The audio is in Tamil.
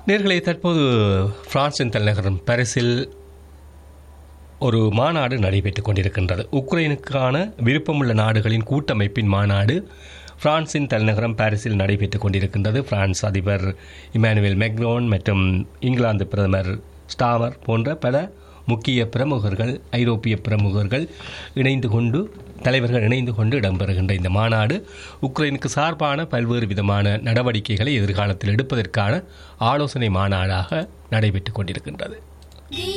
நேர்களை தற்போது பிரான்சின் தலைநகரம் பாரிஸில் ஒரு மாநாடு நடைபெற்றுக் கொண்டிருக்கின்றது உக்ரைனுக்கான விருப்பமுள்ள நாடுகளின் கூட்டமைப்பின் மாநாடு பிரான்சின் தலைநகரம் பாரிஸில் நடைபெற்றுக் கொண்டிருக்கின்றது பிரான்ஸ் அதிபர் இமானுவேல் மெக்ரோன் மற்றும் இங்கிலாந்து பிரதமர் ஸ்டாமர் போன்ற பல முக்கிய பிரமுகர்கள் ஐரோப்பிய பிரமுகர்கள் இணைந்து கொண்டு தலைவர்கள் இணைந்து கொண்டு இடம்பெறுகின்ற இந்த மாநாடு உக்ரைனுக்கு சார்பான பல்வேறு விதமான நடவடிக்கைகளை எதிர்காலத்தில் எடுப்பதற்கான ஆலோசனை மாநாடாக நடைபெற்றுக் கொண்டிருக்கின்றது